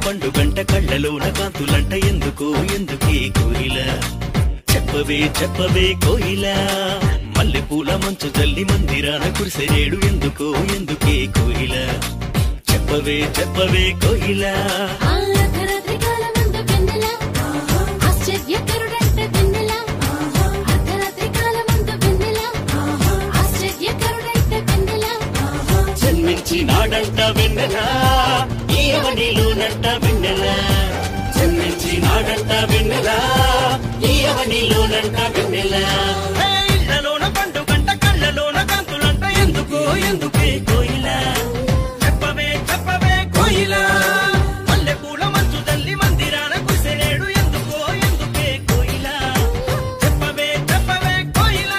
పండు గంట కళ్ళలోన కాంతులంట ఎందుకు ఎందుకే కోయిల చెప్పవే చెప్పవే కోయిల మల్లె పూల మంచు జల్లి మందిరాన కురిసెరేడు ఎందుకో ఎందుకే కోయిల చెప్పవే చెప్పవే కోయిల ఆ అర్ధరాత్రి కాలమందు వెన్నెల ఆశ్చర్యకరుడంట వెన్నెల అర్ధరాత్రి కాలమందు వెన్నెల ఆశ్చర్యకరుడంట వెన్నెల జన్మించి నాడంట వెన్నెల ఈ అవనిలోనంట వెన్నెల జన్మించి నాడంట వెన్నెల ఈ అవనిలోనంట వెన్నెల ఏ ఇళ్ళలోన పండు గంట కళ్ళలోన కాంతులంట ఎందుకో ఎందుకే కోయిల చెప్పవే చెప్పవే కోయిల మల్లె పూల మంచు తల్లి మందిరాన కుసెలేడు ఎందుకో ఎందుకే కోయిల చెప్పవే చెప్పవే కోయిల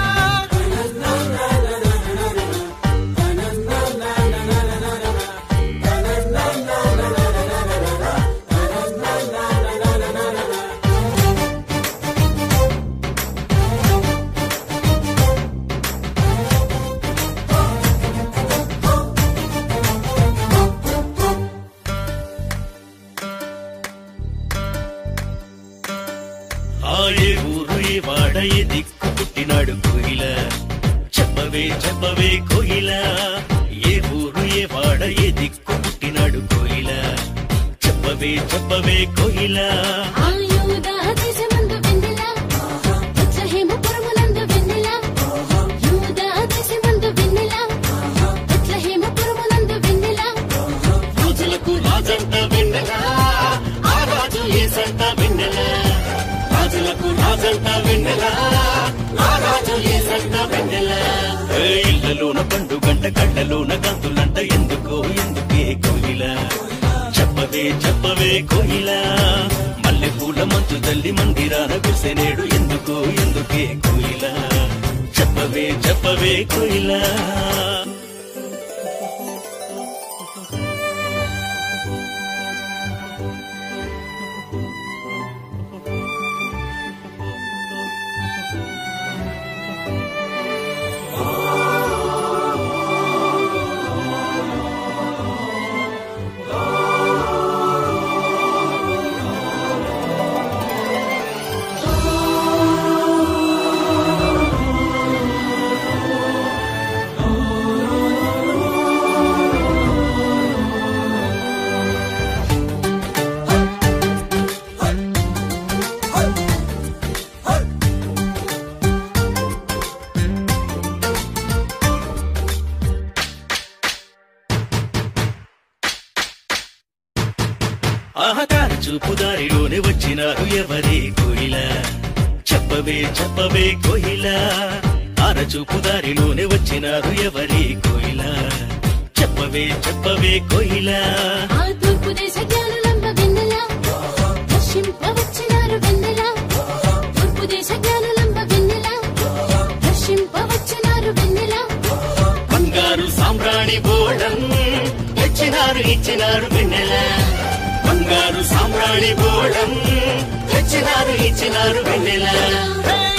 ఆ ఏ ఊరు ఏ వాడ ఏ దిక్కు పుట్టినాడు కోయిల చెప్పవే చెప్పవే కోయిల ఏ ఊరు ఏ వాడ ఏ దిక్కు పుట్టినాడు కోయిల చెప్పవే చెప్పవే కోయిల ఆ యూదా దేశమందు వెన్నెల బెత్లెహేముపురమునందు వెన్నెల యూదా దేశమందు వెన్నెల బెత్లెహేముపురమునందు వెన్నెల రోజులకు రాజంట వెన్నెల ఆ రాజు ఏసంట వెన్నెల రాజులకు రాజంట వెన్నెల ఆ రాజు ఏసంట వెన్నెల ఏ ఇళ్ళలోన పండు గంట కళ్ళలోన గంతులంట ఎందుకో ఎందుకే కోయిల చెప్పవే చెప్పవే కోయిల మల్లె పూల మంచు తల్లి మందిరాన కుసెనేడు ఎందుకో ఎందుకే కోయిల చెప్పవే చెప్పవే కోయిల ఆహకార చూపు దారిలోనే వచ్చినారు ఎవరే కోయిల చెప్పవే చెప్పవే కోయిల ఆర చూపు దారిలోనే వచ్చినారు ఎవరే కోయిల చెప్పవే చెప్పవే కోయిల ఆ తూర్పు దేశ జ్ఞానులంబ వెన్నెల దర్శింపవచ్చినారు వెన్నెల తూర్పు దేశ జ్ఞానులంబ వెన్నెల దర్శింపవచ్చినారు వెన్నెల బంగారు సామ్రాణి బోళం తెచ్చినారు ఇచ్చినారు వెన్నెల బంగారు సామ్రాణి బోళం తెచ్చినారు ఇచ్చినారు వెన్నెల